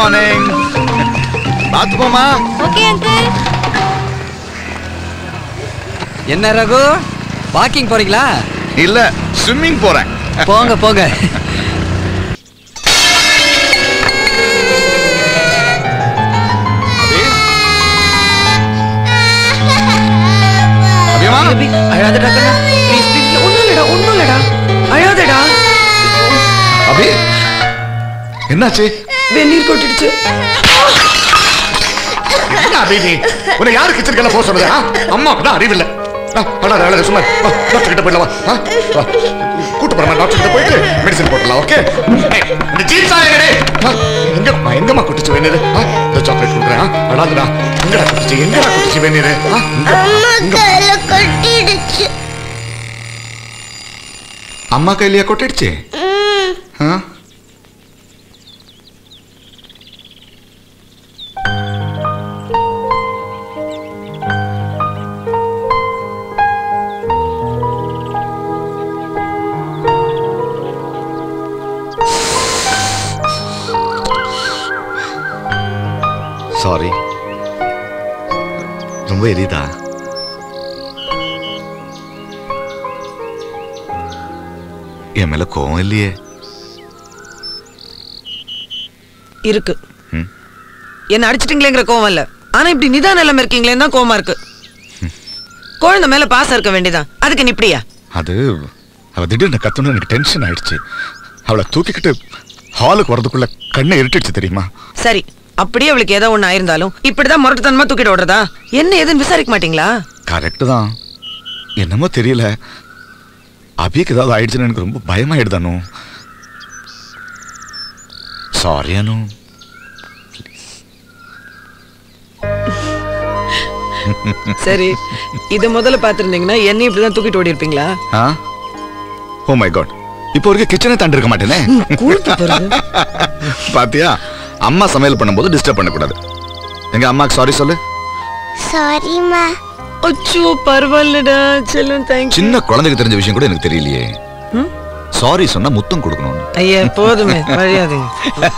Morning பாத்து போமா okay uncle என்ன ரகு வாக்கிங் போறீங்களா இல்ல ஸ்விம்மிங் போறேன் போங்க போங்க அபிமா அழாதடா கண்ணா ப்ளீஸ் ப்ளீஸ் ஒண்ணும் இல்லடா ஒண்ணும் இல்லடா அழாதடா அபி என்னாச்சு வெந்நீர் கொட்டிடுச்சு என்ன அபி நீ உன்னை யாரு கிச்சனுக்கு போக சொன்னது ஆ? அம்மாவுக்கு தான் அறிவில்ல ஆ, அழாத, அழாத, சும்மா இரு. வா, டாக்டர் கிட்ட போயிடலாம் வா. ஆ, வா. கூட்டு போறேன் டாக்டர் கிட்ட போயிட்டு மெடிசன் போட்டுடலாம் ஓகே ஏய், இந்த ஜீன்ஸ் ஆயகடே எங்கம்மா எங்கம்மா குட்டிச்சு வேணுது இந்த சாக்லேட் கொடுக்குறேன் ஆ, அழாதடா எங்கடா குட்டிச்சு எங்கடா குட்டிச்சு வேணுது அம்மா கையில கொட்டிடுச்சு அம்மா கையிலயா கொட்டிடுச்சு ஆ? சாரி ரொம்ப எரியுதா என் மேல கோவம் இல்லையே இருக்கு ம். என்ன அடிச்சிட்டீங்களேங்கிற கோவம் இல்ல ஆனா இப்படி நிதான நிலைமை இருக்கீங்களேன்னு தான் கோவமா இருக்கு குழந்தை மேல பாசம் இருக்க வேண்டியதான் அதுக்கு நீ இப்படியா அது அவ திடீர்னு கத்துன்னு எனக்கு டென்ஷன் ஆயிடுச்சு அவளை தூக்கிக்கிட்டு ஹாலுக்கு வரதுக்குள்ள கண்ணை இருட்டுச்சு தெரியுமா சரி அப்படியே அவளுக்கு ஏதோ ஒண்ணு ஆயிருந்தாலும் இப்படிதான் முரட்டுத்தனமா தூக்கிட்டு ஓடுறதா என்ன ஏதுன்னு விசாரிக்க மாட்டீங்களா கரெக்டு தான் என்னமோ தெரியல அபிக்கு ஏதாவது ஆயிடுச்சுன்னு எனக்கு ரொம்ப பயமாயிடுது அனு சாரி அனு சரி இது முதல்ல பாத்திருந்தீங்கன்னா என்னையும் இப்படிதான் தூக்கிட்டு ஓடி இருப்பீங்களா ஆ ஓ மை காட் இப்போ வரைக்கும் கிச்சனை தாண்டி இருக்க மாட்டேனே கூழ்த்து போறது பாத்தியா அம்மா சமையல் பண்ணும்போது டிஸ்டர்ப் பண்ணக்கூடாது எங்க அம்மாக்கு சாரி சொல்லு சாரிம்மா அச்சோ பரவாயில்லடா செல்லம் தேங்க்ஸ் சின்ன குழந்தைக்கு தெரிஞ்ச விஷயம் கூட எனக்கு தெரியலையே சாரி சொன்னா முத்தம் கொடுக்கணும் ஐயா போதுமே வழியாதீங்க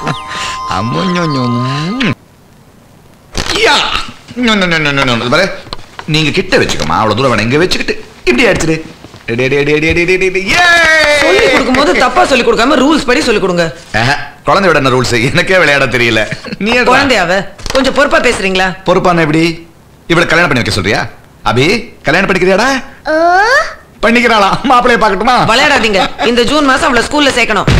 நீங்க கிட்ட வச்சுக்கோமா அவ்வளவு தூரம் வேணாம் இங்க வச்சுக்கிட்டு இப்படி அடிச்சிரு டே, டே, டே, டே, டே, டே, டே, டே, yay! சொல்லி கொடுக்கும்போது தப்பா சொல்லி கொடுக்காம ரூல்ஸ் படி சொல்லி கொடுங்க ஆஹா, குழந்தையோட என்ன ரூல்ஸ் எனக்கே விளையாட தெரியல நீ எடுடா. குழந்தையாவ கொஞ்சம் பொறுப்பா பேசுறீங்களா பொறுப்பான எப்படி இவளை கல்யாணம் பண்ணி வைக்க சொல்றியா அபி கல்யாணம் பண்ணிக்கிறியாடா ஓ பண்ணிக்கிறாளா மாப்பிளைய பார்க்கட்டுமா விளையாடாதீங்க இந்த ஜூன் மாசம் அவளை ஸ்கூல்ல சேர்க்கணும்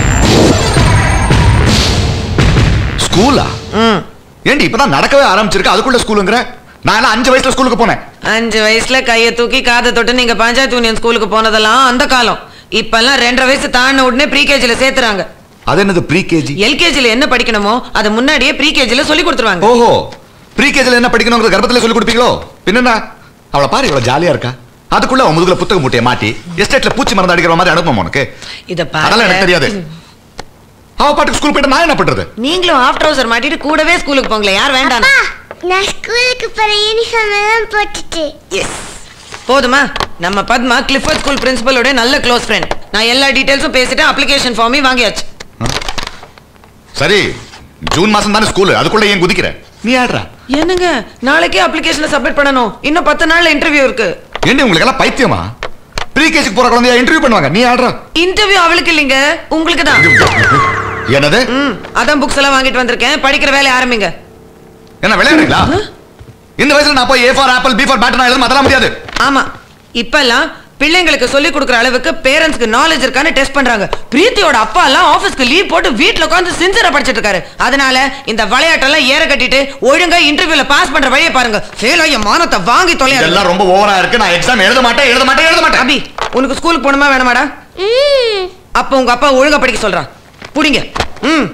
ஸ்கூலா ம் ஏண்டி இப்பதான் நடக்கவே ஆரம்பிச்சிருக்கு அதுக்குள்ள ஸ்கூலுங்கிற நான் எல்லாம் அஞ்சு வயசுல ஸ்கூலுக்கு போனேன் அஞ்சு வயசுல கைய தூக்கி காதை தொட்டு நீங்க பஞ்சாயத்து யூனியன் ஸ்கூலுக்கு போனதெல்லாம் அந்த காலம் இப்பெல்லாம் ரெண்டரை வயசு தாண்டின உடனே ப்ரீ கேஜில சேர்த்துறாங்க அது என்னது ப்ரீ கேஜி எல்கேஜில என்ன படிக்கணுமோ அதை முன்னாடியே ப்ரீ கேஜில சொல்லி கொடுத்துருவாங்க ஓஹோ ப்ரீ கேஜில என்ன படிக்கணுங்கிற கர்ப்பத்துல சொல்லி கொடுப்பீங்களோ பின்னா அவளை பாரு இவ்வளவு ஜாலியா இருக்கா அதுக்குள்ள அவன் முதுகுல புத்தக மூட்டையை மாட்டி எஸ்டேட்ல பூச்சி மருந்து அடிக்கிற மாதிரி அனுப்புமா உனக்கு இத அதெல்லாம் எனக்கு தெரியாது அவ பாட்டுக்கு ஸ்கூல் போயிட்டு நான் என்ன பண்றது நீங்களும் ஆஃப் ட்ரவுசர் மாட்டிட்டு கூடவே ஸ்கூலுக்கு போங்களே யார் வேண்டாம் நான் ஸ்கூலுக்கு போற யூனிஃபார்ம் எல்லாம் போட்டுட்டு எஸ் போதுமா நம்ம பத்மா கிளிஃபர்ட் ஸ்கூல் பிரின்சிபலோட நல்ல க்ளோஸ் ஃப்ரெண்ட் நான் எல்லா டீடைல்ஸும் பேசிட்டேன் அப்ளிகேஷன் ஃபார்மையும் வாங்கியாச்சு சரி ஜூன் மாசம் தானே ஸ்கூல் அதுக்குள்ள ஏன் குதிக்கிற நீ ஆடுறா என்னங்க நாளைக்கே அப்ளிகேஷனை சப்மிட் பண்ணணும் இன்னும் பத்து நாள்ல இன்டர்வியூ இருக்கு ஏண்டி உங்களுக்கு எல்லாம் பைத்தியமா ப்ரீ கேஜிக்கு போற குழந்தைய இன்டர்வியூ பண்ணுவாங்க நீ ஆடுறா இன்டர்வியூ அவளுக்கு இல்லைங்க உங்களுக்கு தான் என்னது ம் அதான் புக்ஸ் எல்லாம் வாங்கிட்டு வந்திருக்கேன் படிக்கிற வேலையை ஆரம்பிங்க என்ன விளையாடுறீங்களா இந்த வயசுல நான் போய் A for apple B for batter எழுத அதெல்லாம் முடியாது ஆமா இப்பெல்லாம் பிள்ளைங்களுக்கு சொல்லி கொடுக்குற அளவுக்கு பேரண்ட்ஸ்க்கு நாலேஜ் இருக்கான்னு டெஸ்ட் பண்றாங்க பிரீத்தியோட அப்பா எல்லாம் ஆபீஸ்க்கு லீவ் போட்டு வீட்ல உட்கார்ந்து சின்சரா படிச்சிட்டு இருக்காரு அதனால இந்த விளையாட்டெல்லாம் ஏற கட்டிட்டு ஒழுங்கா இன்டர்வியூல பாஸ் பண்ற வழியை பாருங்க ஃபெயில் ஆகிய மானத்தை வாங்கி தொலையாது இதெல்லாம் ரொம்ப ஓவரா இருக்கு நான் எக்ஸாம் எழுத மாட்டேன் எழுத மாட்டேன் எழுத மாட்டேன் அபி உனக்கு ஸ்கூலுக்கு போகணுமா வேணாமாடா ம் அப்ப உங்க அப்பா ஒழுங்கா படிக்க சொல்றான் புடிங்க ம்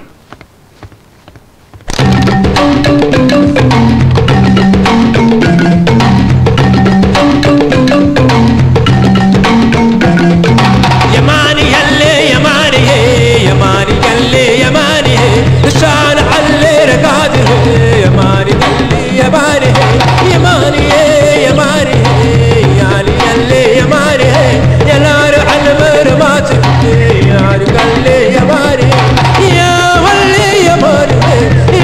يماني هلي يماني هي يماني قلي يماني هي شان علي رقاده يماني قلي يماني هي يماني هي يماني هي يالي يلي يماني هي يا نار على مرمات يا قلي يماني يا ولي يماني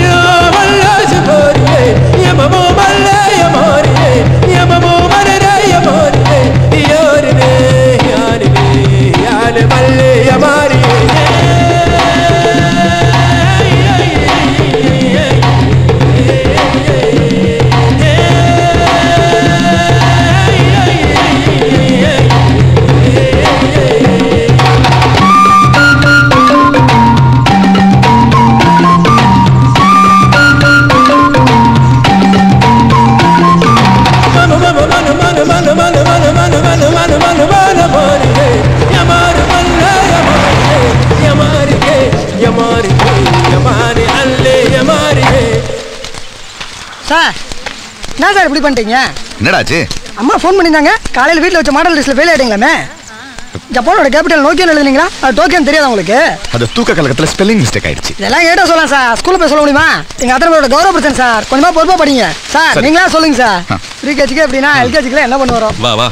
சார் என்ன சார் இப்படி பண்ணிட்டீங்க என்னடாச்சு அம்மா ஃபோன் பண்ணியிருந்தாங்க காலையில் வீட்டில் வச்ச மாடல் லிஸ்ட்டில் ஃபெயில் ஆகிட்டீங்களாமே ஜப்பானோட கேபிட்டல் நோக்கியம் எழுதுனீங்களா அது டோக்கியம் தெரியாதா உங்களுக்கு அது தூக்க கலக்கத்துல ஸ்பெல்லிங் மிஸ்டேக் ஆயிடுச்சு இதெல்லாம் கேட்ட சொல்லலாம் சார் ஸ்கூலில் போய் சொல்ல முடியுமா எங்க அத்தனை பேரோட கௌரவ பிரச்சனை சார் கொஞ்சமா பொறுப்பா படிங்க சார் சரி. நீங்களா சொல்லுங்க சார் ஆ. ப்ரீ கேஜிக்கு எப்படின்னா எல்கேஜிக்கு என்ன பண்ணு வரோம் வா வா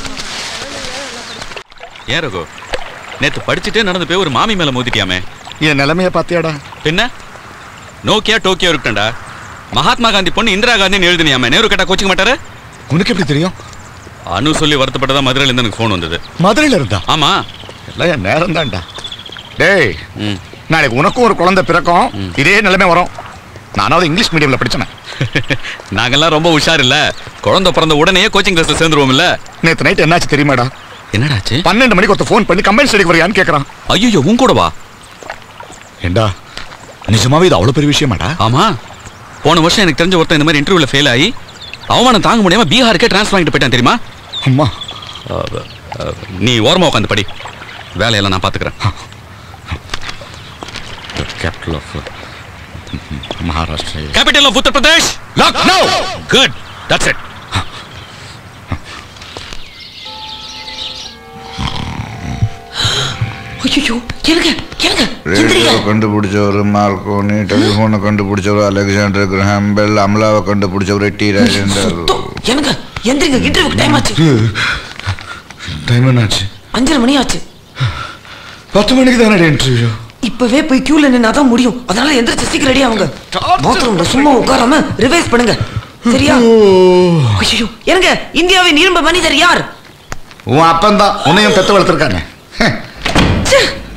ஏன் ரகு நேத்து படிச்சுட்டே நடந்து போய் ஒரு மாமி மேல மோதிட்டியாமே என் நிலைமைய பாத்தியாடா என்ன நோக்கியா டோக்கியோ இருக்கட்டா மகாத்மா காந்தி பொண்ணு இந்திரா காந்தின்னு எழுதினியாமே நேரு கேட்டா கோச்சிக்க மாட்டாரு உனக்கு எப்படி தெரியும் அனு சொல்லி வருத்தப்பட்டதா மதுரையில இருந்து எனக்கு ஃபோன் வந்தது மதுரையில இருந்தா ஆமா எல்லாம் என் நேரம் தான்டா டேய் ம். நாளைக்கு உனக்கும் ஒரு குழந்தை பிறக்கும் இதே நிலைமை வரும் நானாவது இங்கிலீஷ் மீடியம்ல படிச்சேன் நாங்கெல்லாம் ரொம்ப உஷார் இல்ல குழந்தை பிறந்த உடனே கோச்சிங் கிளாஸ்ல சேர்ந்துருவோம் இல்ல நேத்து நைட் என்னாச்சு தெரியுமாடா என்னடாச்சு பன்னெண்டு மணிக்கு ஒருத்த ஃபோன் பண்ணி கம்பெனி ஸ்டடிக்கு வரையான்னு கேக்குறான் ஐயோ உன் கூட வா ஏண்டா நிஜமாவே இது அவ்வளவு பெரிய விஷயமாடா ஆமா போன வருஷம் எனக்கு தெரிஞ்ச ஒருத்தன் இந்த மாதிரி இன்டர்வியூல ஃபெயில் ஆகி அவமானம் தாங்க முடியாம பீகாருக்கே ட்ரான்ஸ்ஃபர் வாங்கிட்டு போயிட்டான் தெரியுமா அம்மா அஹ், அஹ், நீ ஓரமா உட்காந்து படி வேலையெல்லாம் நான் பாத்துக்கிறேன் capital of Maharashtra capital of Uttar Pradesh Lucknow good that's it ஐயோ கேளுங்க கேளுங்க ரேடியோ எந்திரிங்க கண்டுபிடிச்சவர் மார்க்கோனி டெலிஃபோனை கண்டுபிடிச்சவர் அலெக்சாண்டர் கிரஹாம் பெல் அமலாவை கண்டுபிடிச்சவர் டி ராஜேந்தர் தோ, எனக்கு எந்திரிங்க இன்டர்வியூக்கு டைம் ஆச்சு டைம் என்னாச்சு அஞ்சரை மணி ஆச்சு பத்து மணிக்கு தானே இன்டர்வியூ இப்பவே போய் கியூல நின்னா தான் முடியும் அதனால எந்திரிச்சு சீக்கிரம் ரெடி ஆகுங்க பாத்ரூம்ல சும்மா உட்காராம ரிவைஸ் பண்ணுங்க சரியா ஐயோ எனக்கு இந்தியாவின் இரும்பு மனிதர் யார் உன் அப்பன் தான் உன்னையும் பெத்து வளர்த்துருக்காங்க ச்சே.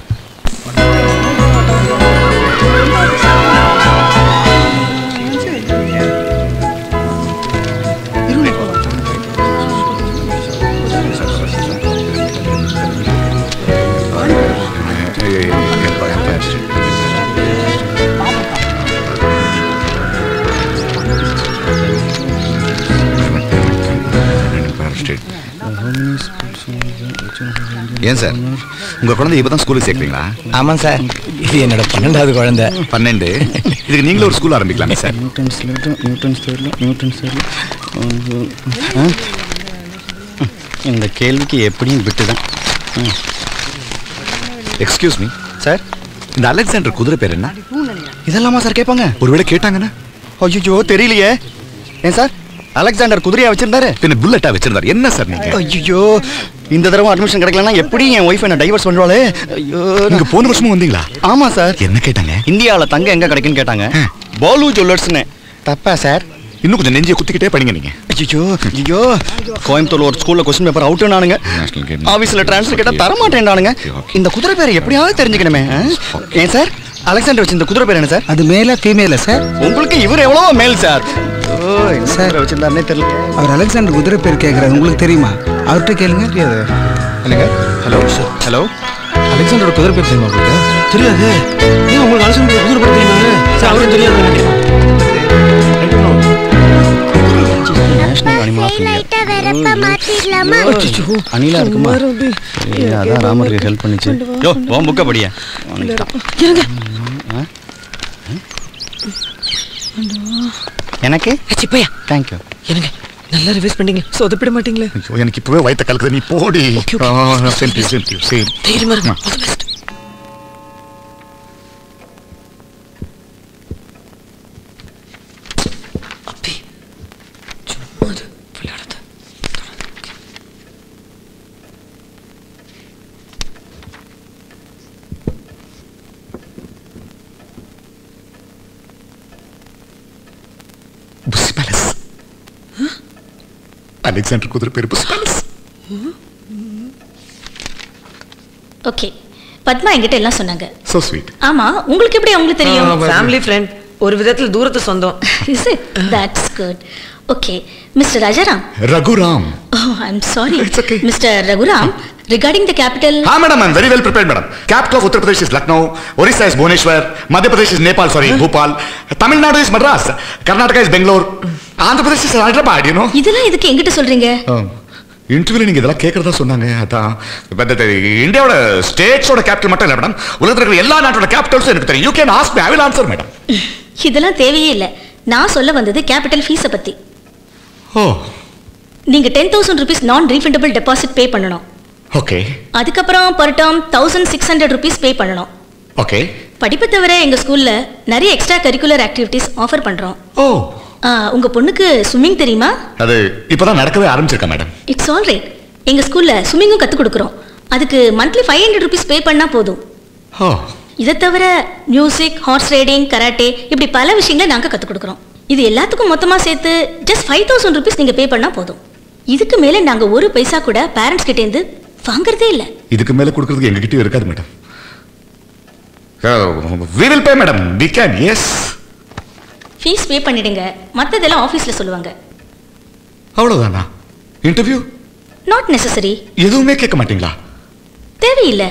ஏன் சார் உங்க குழந்தை இப்பதான் ஸ்கூலுக்கு சேர்க்குறீங்களா ஆமாம் சார் இது என்னோட பன்னெண்டாவது குழந்தை பன்னெண்டு இதுக்கு நீங்களும் ஒரு ஸ்கூல் ஆரம்பிக்கலாமே சார் நியூட்டன்ஸ் நியூட்டன்ஸ் தெரியல நியூட்டன்ஸ் தெரியல இந்த கேள்விக்கு எப்படியும் விட்டு தான் எக்ஸ்கியூஸ் மீ சார் இந்த அலெக்சாண்டர் குதிரை பேர் என்ன இதெல்லாமா சார் கேட்பாங்க ஒருவேளை கேட்டாங்கன்னா ஐயோ தெரியலையே ஏன் சார் அலெக்சாண்டர் குதிரையா வச்சிருந்தாரு பின்ன புல்லட்டா வச்சிருந்தார் என்ன சார் நீங்க ஐயோ இந்த தடவை அட்மிஷன் கிடைக்கலன்னா எப்படி என் ஒய்ஃப் என்ன டைவர்ஸ் பண்ணுவாளே ஐயோ நீங்க போன வருஷமும் வந்தீங்களா ஆமா சார் என்ன கேட்டாங்க இந்தியாவில் தங்க எங்க கிடைக்குன்னு கேட்டாங்க ஆ. பாலு ஜுவல்லர்ஸ்னு தப்பா சார் இன்னும் கொஞ்சம் நெஞ்சியை குத்திக்கிட்டே படிங்க நீங்க ஐயோ ஐயோ கோயம்புத்தூர்ல ஒரு ஸ்கூல்ல கொஸ்டின் பேப்பர் அவுட்டுனானுங்க National game. ஆபீஸ்ல டிரான்ஸ்ஃபர் கேட்டா தர மாட்டேன்டானுங்க Okay, okay. இந்த குதிரை பேர் எப்படியாவது தெரிஞ்சுக்கணுமே ஆ? ஏன் சார் அலெக்சாண்டர் வச்சு இந்த குதிரை பேர் என்ன சார் அது மேல ஃபீமேல சார் உங்களுக்கு இவர் எவ்வளவோ மேல் சார் ஓ என்ன சார் வச்சிருந்தாருனே தெரியல அவர் அலெக்சாண்டர் குதிரை பேர் கேட்கறாரு உங்களுக்கு தெரியுமா அவர்கிட்ட கேளுங்க தெரியாது என்னங்க ஹலோ ஹலோ அலெக்சாண்டரோட குதிரை பேர் தெரியுமா உங்களுக்கு தெரியாது ஏன் உங்களுக்கு அலெக்சாண்டர் குதிரை பேர் தெரியுமா சார் அவரும் தெரியாது நேஷனல் அனிமல் ஆஃப் லைட்டா வெறப்பா மாத்திடலாமா அனிலா இருக்குமா சரி, அதான் ராமருக்கு ஹெல்ப் பண்ணிச்சு யோ உன் புக்கை படியா எனக்கு ஏச்சி, போயா தேங்க்யூ எனக்கு நல்லா ரிவைஸ் பண்ணீங்க சொதப்பிட மாட்டீங்களே ஐயோ, எனக்கு இப்பவே வயித்த கலக்குது நீ போடி Okay, okay. Ah, same to you, same to you, same. தைரியமா இருங்க ஆ. ஆல் தி பெஸ்ட் அப்பி சும்மா அது விளையாடாத புஷ் பேலஸ் அலெக்சாண்டர் குதிரை பேர் புஷ் பேலஸ் ஓகே பத்மா என்கிட்ட எல்லாம் சொன்னாங்க சோ ஸ்வீட் ஆமா உங்களுக்கு எப்படி அவங்களுக்கு தெரியும் ஃபேமிலி ஃப்ரெண்ட் ஒரு விதத்துல தூரத்து சொந்தம் is it that's good okay mister Rajaram Raghuram oh I am sorry It's okay. Mister Raghuram regarding the capital हाँ madam I am very well prepared madam capital of Uttar Pradesh is Lucknow Odisha is Bhubaneswar Madhya Pradesh is Nepal sorry Bhopal Tamil Nadu is Madras Karnataka is Bangalore Andhra Pradesh is Hyderabad you know இதெல்லாம் எதுக்கு என்கிட்ட சொல்றீங்க இன்டர்வியூல நீங்க இதெல்லாம் கேட்கறதா சொன்னாங்க அதான் இப்ப இந்த- இந்த இந்தியாவோட ஸ்டேட்ஸோட கேபிட்டல் மட்டும் இல்ல மேடம் உலகத்துல இருக்கிற எல்லா நாட்டோட கேபிட்டல்ஸும் எனக்கு தெரியும் you can ask me I will answer madam இதெல்லாம் தேவையே இல்ல நான் சொல்ல வந்தது கேபிட்டல் ஃபீஸை பத்தி ஓ நீங்க ten thousand rupees non refundable deposit pay பண்ணணும் ஓகே அதுக்கப்புறம் per term thousand six hundred rupees pay பண்ணணும் ஓகே படிப்பை தவிர எங்க ஸ்கூல்ல நிறைய எக்ஸ்ட்ரா கரிக்குலர் ஆக்டிவிட்டீஸ் ஆஃபர் பண்றோம் ஓ ஆ, உங்க பொண்ணுக்கு ஸ்விம்மிங் தெரியுமா அது இப்பதான் நடக்கவே ஆரம்பிச்சிருக்கேன் மேடம் இட்ஸ் ஆல் ரைட் எங்க ஸ்கூல்ல ஸ்விம்மிங்கும் கற்றுக் கொடுக்குறோம் அதுக்கு monthly five hundred rupees pay பண்ணா போதும் ஓ இதை தவிர மியூசிக் ஹார்ஸ் ரைடிங் கராட்டே இப்படி பல விஷயங்களை நாங்கள் கற்றுக் கொடுக்குறோம் இது எல்லாத்துக்கும் மொத்தமாக சேர்த்து ஜஸ்ட் ஃபைவ் தௌசண்ட் ருபீஸ் நீங்கள் பே பண்ணால் போதும் இதுக்கு மேலே நாங்கள் ஒரு பைசா கூட பேரண்ட்ஸ் கிட்டேருந்து வாங்குறதே இல்லை இதுக்கு மேல கொடுக்கறதுக்கு எங்ககிட்டயும் இருக்காது madam we will pay madam we can yes fees pay பண்ணிடுங்க மற்றதெல்லாம் ஆஃபீஸில் சொல்லுவாங்க அவ்வளவுதானா இன்டர்வியூ நாட் நெசசரி எதுவுமே கேட்க மாட்டீங்களா தேவையில்லை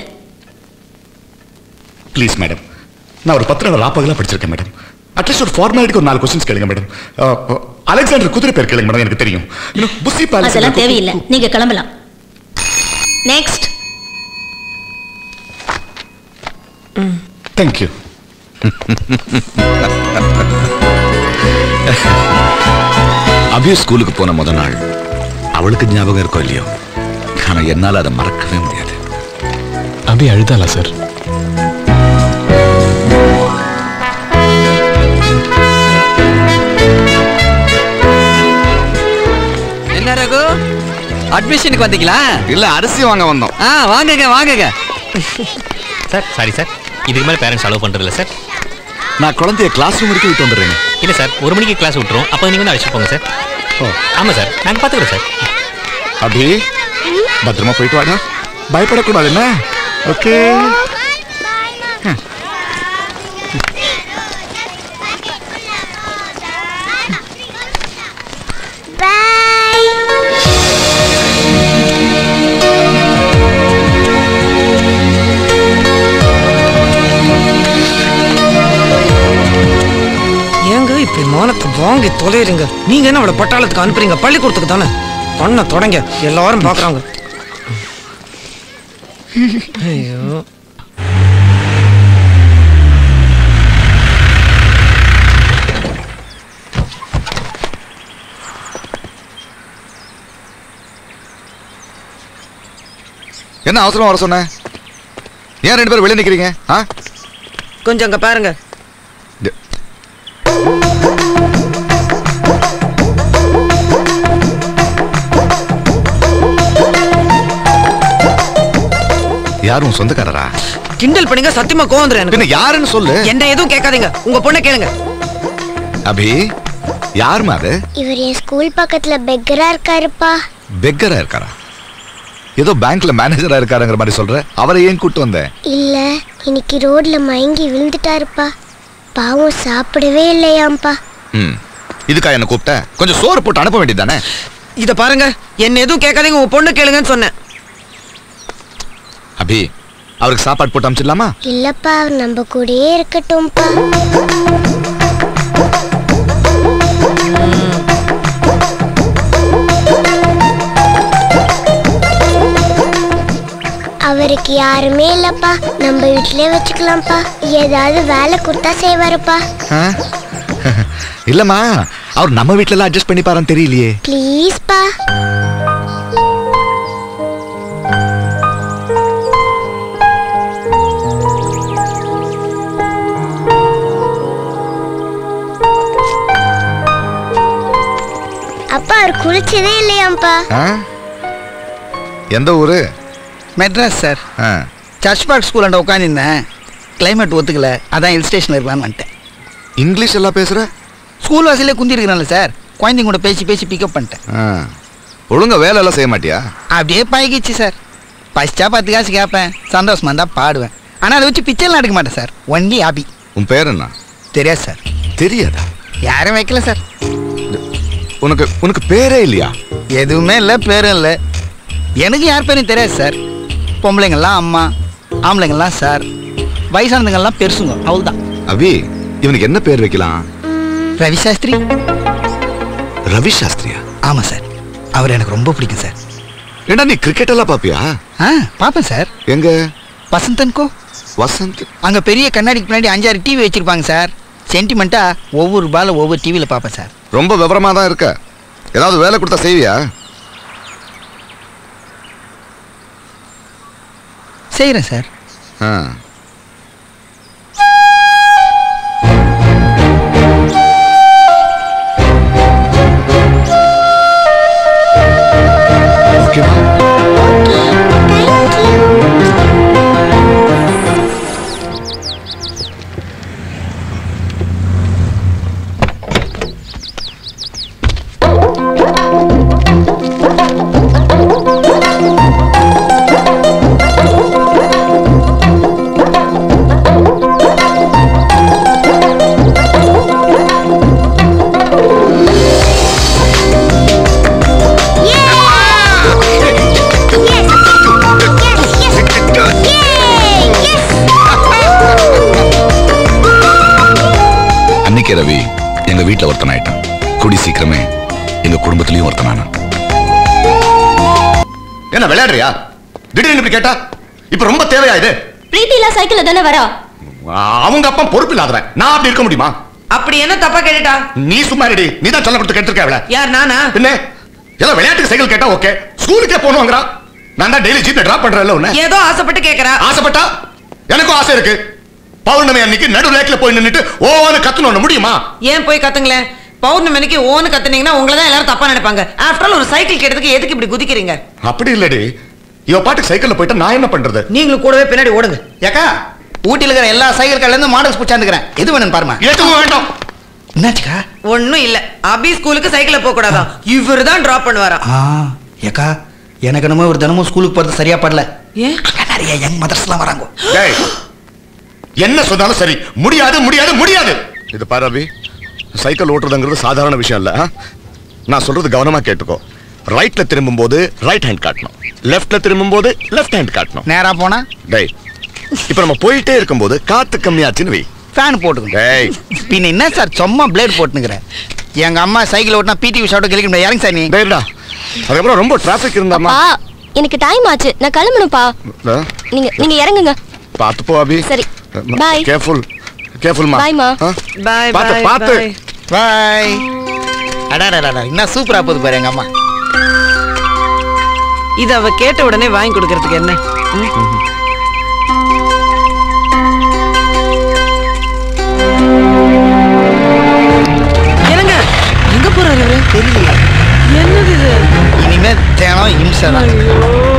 ப்ளீஸ் மேடம் நான் ஒரு பத்து நாள் ராப்பகலாக படிச்சிருக்கேன் மேடம் அட்லீஸ்ட் ஒரு ஃபார்மாலிட்டிக்கு ஒரு நாலு கொஸ்டின்ஸ் கேளுங்க மேடம் அலெக்சாண்டர் குதிரை பேர் கேளுங்க மேடம் எனக்கு தெரியும் இன்னும் புசி பேலஸ் அதெல்லாம் தேவையில்லை நீங்கள் கிளம்பலாம் நெக்ஸ்ட் தேங்க்யூ அபியூ ஸ்கூலுக்கு போன முத நாள் அவளுக்கு ஞாபகம் இருக்கோ இல்லையோ ஆனா என்னால அதை மறக்கவே முடியாது அபி அழுதாளா சார் என்ன ரகு அட்மிஷனுக்கு வந்தீங்களா இல்ல அரிசி வாங்க வந்தோம் ஆ வாங்குங்க வாங்குங்க சார் சாரி சார் இதுக்கு மேலே பேரண்ட்ஸ் அலோவ் பண்ணுறதில்ல சார் நான் குழந்தைய கிளாஸ் ரூம் வரைக்கும் விட்டு வந்துடுறேன் இல்லை சார் ஒரு மணிக்கு கிளாஸ் விட்டுரும் அப்போ நீங்கள் வந்து அழைச்சிட்டு போங்க சார் ஓ ஆமாம் சார் நாங்கள் பார்த்துக்குறோம் சார் அபி பத்திரமா போயிட்டு வாடா பயப்படக்கூடாது என்ன ஓகே ஏங்க இப்படி மானத்தை வாங்கி தொலைறீங்க நீங்க என்ன அவளை பட்டாளத்துக்கு அனுப்புறீங்க பள்ளிக்கூடத்துக்கு தானே பண்ண தொடங்க எல்லாரும் பாக்குறாங்க ஐயோ என்ன அவசரம் வர சொன்ன ஏன் ரெண்டு பேரும் வெளியே நிக்கிறீங்க ஆ கொஞ்சம் அங்க பாருங்க யாரும் சொந்தக்காரரா கிண்டல் பண்ணுங்க சத்தியமா கோவம் வந்துரும் எனக்கு பின்ன யாருன்னு சொல்லு என்ன எதுவும் கேட்காதீங்க உங்க பொண்ணை கேளுங்க அபி யாருமா அது இவர் என் ஸ்கூல் பக்கத்துல பெக்கரா இருக்காருப்பா பெக்கரா இருக்காரா ஏதோ பேங்க்ல மேனேஜரா இருக்காருங்கிற மாதிரி சொல்ற அவரை ஏன் கூட்டு வந்த இல்ல இன்னைக்கு ரோட்ல மயங்கி விழுந்துட்டாருப்பா பாவம் சாப்பிடவே இல்லையாம்ப்பா ம் இதுக்கா என்ன கூப்பிட்ட கொஞ்சம் சோறு போட்டு அனுப்ப வேண்டியதானே இத பாருங்க என்ன எதுவும் கேட்காதீங்க உங்க பொண்ணு கேளுங்கன்னு சொன்னேன் அபி அவருக்கு சாப்பாடு போட்டு அமிச்சிடலாமா இல்லப்பா அவர் நம்ம கூடயே இருக்கட்டும்ப்பா அவருக்கு யாருமே இல்லப்பா நம்ம வீட்டிலே வச்சுக்கலாம்ப்பா ஏதாவது வேலை கொடுத்தா செய்வாருப்பா ஆ? இல்லம்மா அவர் நம்ம வீட்ல எல்லாம் அட்ஜஸ்ட் பண்ணி பாருன்னு தெரியலையே ப்ளீஸ்ப்பா அப்பா அவர் குளிச்சதே இல்லையாம்ப்பா ஆ? எந்த ஊரு மெட்ராஸ் சார் ஆ. சர்ச் பார்க் ஸ்கூலாண்ட உட்காந்துருந்தேன் கிளைமேட் ஒத்துக்கல அதான் ஹில் ஸ்டேஷனில் இருக்கலாம்னு வந்துட்டேன் இங்கிலீஷ் எல்லாம் பேசுற ஸ்கூல் வாசலே குந்தி இருக்கிறான்ல சார் குழந்தைங்க கூட பேசி பேசி பிக்கப் பண்ணிட்டேன் ஆ. ஒழுங்கா வேலை எல்லாம் செய்ய மாட்டியா அப்படியே பழகிச்சு சார் பசிச்சா பத்து காசு கேட்பேன் சந்தோஷமா இருந்தால் பாடுவேன் ஆனால் அதை வச்சு பிக்சர்லாம் எடுக்க மாட்டேன் சார் ஒன்லி ஹாபி உன் பேர் என்ன தெரியாது சார் தெரியாதா யாரும் வைக்கல சார் உனக்கு உனக்கு பேரே இல்லையா எதுவுமே இல்லை பேரும் இல்லை எனக்கு யார் பேரும் தெரியாது சார் பொம்பளைங்கள்லாம் அம்மா ஆம்பளைங்கள்லாம் சார் வயசானதுங்கெல்லாம் பெருசுங்க அவ்வளோதான் அபி இவனுக்கு என்ன பேர் வைக்கலாம் ரவி சாஸ்திரி ரவி சாஸ்திரியா ஆமாம் சார் அவர் எனக்கு ரொம்ப பிடிக்கும் சார் ஏண்டா நீ கிரிக்கெட் எல்லாம் பாப்பியா ஆ பார்ப்பேன் சார் எங்க வசந்தன் கோ வசந்த் அங்கே பெரிய கண்ணாடிக்கு பின்னாடி அஞ்சாறு டிவி வச்சிருப்பாங்க சார் சென்டிமெண்ட்டாக ஒவ்வொரு பால ஒவ்வொரு டிவியில் பார்ப்பேன் சார் ரொம்ப விவரமா தான் இருக்க ஏதாவது வேலை கொடுத்தா செய்வியா செய்கிறேன் சார் ஆ. அன்னைக்கே ரவி எங்க வீட்டுல ஒருத்தன் ஆயிட்டான் கூடி சீக்கிரமே எங்க குடும்பத்திலயும் ஒருத்தனானான் என்ன விளையாடுறியா திடீர்னு இப்படி கேட்டா இப்ப ரொம்ப தேவையா இது பிரீத்திலா சைக்கிள்ல தானே வரா அவங்க அப்பா பொறுப்பு இல்லாதவன் நான் அப்படி இருக்க முடியுமா அப்படி என்ன தப்பா கேட்டுட்டா நீ சும்மா ரெடி நீ தான் சொல்ல கொடுத்து கேட்டிருக்க அவள யார் நானா என்ன எல்லாம் விளையாட்டுக்கு சைக்கிள் கேட்டா ஓகே ஸ்கூலுக்கே போகணுங்கிறா நான் தான் டெய்லி ஜீப்ல டிராப் பண்றேன்ல உன்ன ஏதோ ஆசைப்பட்டு கேக்குறா ஆசைப்பட்டா எனக்கும் ஆசை இருக்கு பௌர்ணமி அன்னைக்கு நடு லேக்ல போய் நின்னுட்டு ஓவான்னு கத்தணும் முடியுமா ஏன் போய் கத்துங்களேன் பௌர்ணமி அன்னைக்கு ஓன்னு கத்துனீங்கன்னா உங்களை தான் எல்லாரும் தப்பா நினைப்பாங்க ஆஃப்டர் ஆல் ஒரு சைக்கிள் கேட்டதுக்கு எதுக்கு இப்படி குதிக்கிறீங்க அப்படி இல்லடி இவ பாட்டுக்கு சைக்கிள்ல போயிட்டா நான் என்ன பண்றது நீங்களும் கூடவே பின்னாடி ஓடுங்க ஏக்கா ஊட்டியில் இருக்கிற எல்லா சைக்கிள் கடையிலேருந்து மாடல்ஸ் பிடிச்சாந்துக்கிறேன் எது வேணும்னு பாருமா எதுவும் வேண்டாம் என்னாச்சுக்கா ஒண்ணும் இல்ல அபி ஸ்கூலுக்கு சைக்கிள்ல போக கூடாதான் இவர் தான் டிராப் பண்ணுவாரா ஆ ஏக்கா எனக்கு என்னமோ ஒரு தினமும் ஸ்கூலுக்கு போகிறது சரியா படல ஏன் அங்க நிறைய யங் மதர்ஸ்லாம் வராங்க டேய் என்ன சொன்னாலும் சரி முடியாது முடியாது முடியாது இது பாரு அபி சைக்கிள் ஓட்டுறதுங்கிறது சாதாரண விஷயம் இல்ல ஆ? நான் சொல்றது கவனமா கேட்டுக்கோ ரைட்ல திரும்பும் போது ரைட் ஹேண்ட் காட்டணும் லெஃப்ட்ல திரும்பும் போது லெஃப்ட் ஹேண்ட் காட்டணும் நேரா போனா டேய் இப்ப நம்ம போயிட்டே இருக்கும்போது காத்து கம்மியாச்சுன்னு வை ஃபேன் போட்டுக்கணும் டேய் பின்ன என்ன சார் சும்மா பிளேட் போட்டுனுக்கிறேன் எங்க அம்மா சைக்கிள் ஓட்டினா பிடி விஷாட்டோ கிளிக்க முடியாது இறங்க சார் நீ டேய்டா அதுக்கப்புறம் ரொம்ப டிராஃபிக் இருந்தாமா பா எனக்கு டைம் ஆச்சு நான் கிளம்பணும்ப்பா நீங்க நீங்க இறங்குங்க பார்த்து போ அபி சரி Bye. கேர்ஃபுல் கேர்ஃபுல்மா Bye, மா. பாய் பார்த்து பாய் பார்த்து பாய் பாய் அடாடா என்ன சூப்பரா போகுது பாரு எங்க அம்மா இது அவ கேட்ட உடனே வாங்கி கொடுக்கறதுக்கு என்ன ம்? என்னங்க எங்க போறாரு இவரு தெரியல என்னது இது இனிமே தினம் இம்சை தான் ஐயோ